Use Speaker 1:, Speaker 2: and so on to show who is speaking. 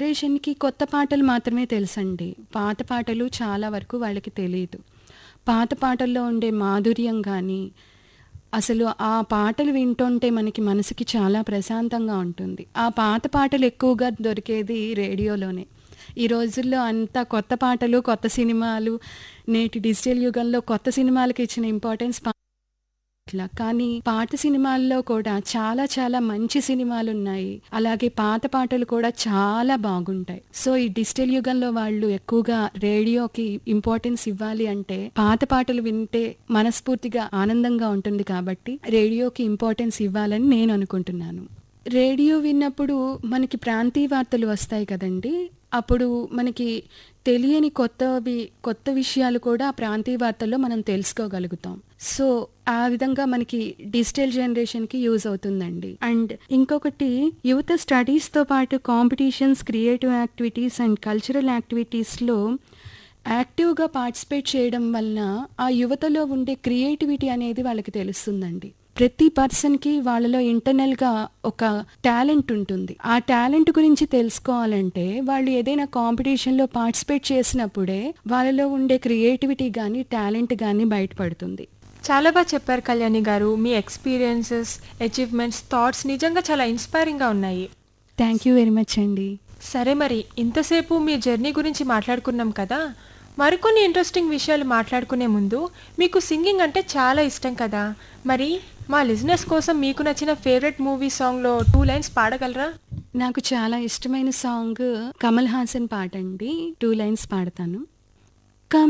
Speaker 1: జనరేషన్‌కి కొత్త పాటలు మాత్రమే తెలుసండి. పాత పాటలు చాలా వరకు వాళ్ళకి తెలీదు. పాత పాటల్లో ఉండే మాధుర్యం గానీ, అసలు ఆ పాటలు వింటుంటే మనకి మనసుకి చాలా ప్రశాంతంగా ఉంటుంది. ఆ పాత పాటలు ఎక్కువగా దొరికేది రేడియోలోనే. ఈ రోజుల్లో అంతా కొత్త పాటలు, కొత్త సినిమాలు, నేటి డిజిటల్ యుగంలో కొత్త సినిమాలకి ఇచ్చిన ఇంపార్టెన్స్ పా అట్లా. కానీ పాత సినిమాల్లో కూడా చాలా చాలా మంచి సినిమాలున్నాయి. అలాగే పాత పాటలు కూడా చాలా బాగుంటాయి. సో, ఈ డిజిటల్ యుగంలో వాళ్ళు ఎక్కువగా రేడియోకి ఇంపార్టెన్స్ ఇవ్వాలి అంటే పాత పాటలు వింటే మనస్ఫూర్తిగా ఆనందంగా ఉంటుంది కాబట్టి రేడియోకి ఇంపార్టెన్స్ ఇవ్వాలని నేను అనుకుంటున్నాను. రేడియో విన్నప్పుడు మనకి ప్రాంతీయ వార్తలు వస్తాయి కదండీ! అప్పుడు మనకి తెలియని కొత్తవి కొత్త విషయాలు కూడా ఆ ప్రాంతీయ వార్తల్లో మనం తెలుసుకోగలుగుతాం. సో, ఆ విధంగా మనకి డిజిటల్ జనరేషన్‌కి యూజ్ అవుతుందండి. అండ్ ఇంకొకటి యువత స్టడీస్‌తో పాటు competitions, creative activities and cultural యాక్టివిటీస్‌లో యాక్టివ్‌గా పార్టిసిపేట్ చేయడం వలన ఆ యువతలో ఉండే క్రియేటివిటీ అనేది వాళ్ళకి తెలుస్తుందండి. ప్రతి పర్సన్‌కి వాళ్ళలో ఇంటర్నల్‌గా ఒక టాలెంట్ ఉంటుంది. ఆ టాలెంట్ గురించి తెలుసుకోవాలంటే వాళ్ళు ఏదైనా కాంపిటీషన్‌లో పార్టిసిపేట్ చేసినప్పుడే వాళ్ళలో ఉండే క్రియేటివిటీ గానీ, టాలెంట్ గానీ బయటపడుతుంది.
Speaker 2: చాలా బా చెప్పారు కళ్యాణి గారు. మీ ఎక్స్‌పీరియన్సెస్, అచీవ్‌మెంట్స్, థాట్స్ నిజంగా చాలా ఇన్‌స్పైరింగ్‌గా ఉన్నాయి.
Speaker 1: థ్యాంక్ యూ వెరీ మచ్ అండి.
Speaker 2: సరే మరి ఇంతసేపు మీ జర్నీ గురించి మాట్లాడుకున్నాం కదా! మరికొన్ని ఇంట్రెస్టింగ్ విషయాలు మాట్లాడుకునే ముందు మీకు సింగింగ్ అంటే చాలా ఇష్టం కదా! మరి మా లిజనర్స్ కోసం మీకు నచ్చిన ఫేవరెట్ మూవీ సాంగ్‌లో 2 లైన్స్ పాడగలరా?
Speaker 1: నాకు చాలా ఇష్టమైన సాంగ్ కమల్ హాసన్ పాటండి. 2 లైన్స్ పాడతాను.